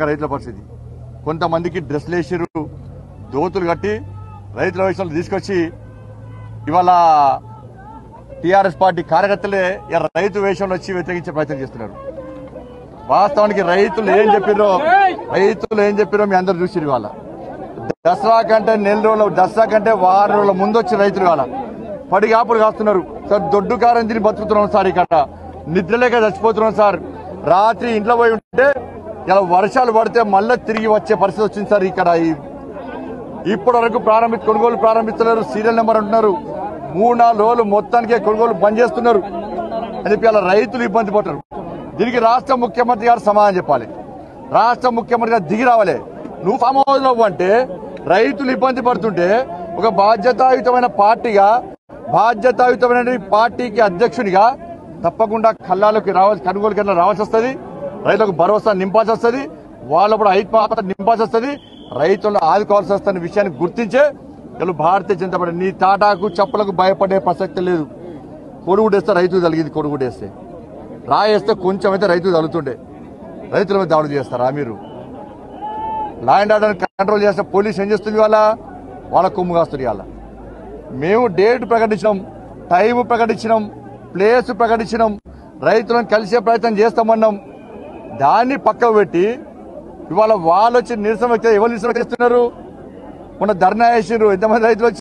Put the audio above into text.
రైతుల పరిస్థితి కొంతమందికి డ్రెస్లు వేసిర్రు దోతులు కట్టి రైతుల విషయంలో తీసుకొచ్చి ఇవాళ టిఆర్ఎస్ పార్టీ కార్యకర్తలే ఇలా రైతు వేషంలో వచ్చి వ్యతిరేకించే ప్రయత్నం చేస్తున్నారు వాస్తవానికి రైతులు ఏం చెప్పిరో రైతులు ఏం చెప్పిరో మీ అందరు చూసిరు ఇవాళ దసరా కంటే నెల రోజుల దసరా కంటే వారం రోజుల ముందు వచ్చి రైతులు ఇవాళ పడిగాపులు కాస్తున్నారు సార్ దొడ్డు కారం తిని బతుకుతున్నాం సార్ ఇక్కడ నిద్రలేక చచ్చిపోతున్నాం సార్ రాత్రి ఇంట్లో పోయి ఉంటే ఇలా వర్షాలు పడితే మళ్ళీ తిరిగి వచ్చే పరిస్థితి వచ్చింది సార్ ఇక్కడ ఈ ఇప్పటి వరకు ప్రారంభి కొనుగోలు ప్రారంభిస్తున్నారు సీరియల్ నెంబర్ అంటున్నారు మూడు నాలుగు రోజులు మొత్తానికే కొనుగోలు బంద్ చేస్తున్నారు అని చెప్పి అలా రైతులు ఇబ్బంది పడతారు దీనికి రాష్ట్ర ముఖ్యమంత్రి గారు సమాధానం చెప్పాలి రాష్ట్ర ముఖ్యమంత్రి గారు దిగి రావాలి నువ్వు ఫామ్ హౌస్ లో అంటే రైతులు ఇబ్బంది పడుతుంటే ఒక బాధ్యతాయుతమైన పార్టీగా బాధ్యతాయుతమైన పార్టీకి అధ్యక్షునిగా తప్పకుండా కళ్ళాలకు రావాల్సి కొనుగోలు కన్నా రావాల్సి వస్తుంది రైతులకు భరోసా నింపాల్సి వస్తుంది వాళ్ళ కూడా ఐత్మాత నింపాల్సి వస్తుంది రైతులను ఆదుకోవాల్సి వస్తున్న విషయాన్ని గుర్తించే వీళ్ళు భారతీయ జనతా పార్టీ నీ తాటాకు చప్పులకు భయపడే ప్రసక్తి లేదు కొడుగుడేస్తే రైతు తలిగింది కొడుగుడేస్తే రాయేస్తే కొంచెం అయితే రైతు తగులుతుండే రైతుల మీద దాడులు చేస్తారా మీరు లా అండ్ ఆర్డర్ కంట్రోల్ చేస్తే పోలీస్ ఏం చేస్తుంది వాళ్ళ వాళ్ళ కొమ్ము కాస్తుంది వాళ్ళ మేము డేట్ ప్రకటించినాం టైం ప్రకటించినాం ప్లేస్ ప్రకటించినాం రైతులను కలిసే ప్రయత్నం చేస్తామన్నాం దాన్ని పక్కకు పెట్టి ఇవాళ వాళ్ళు వచ్చి నిరసన వ్యక్తి ఎవరు నిరసన చేస్తున్నారు మొన్న ధర్నా చేసిర్రు ఎంతమంది రైతులు వచ్చి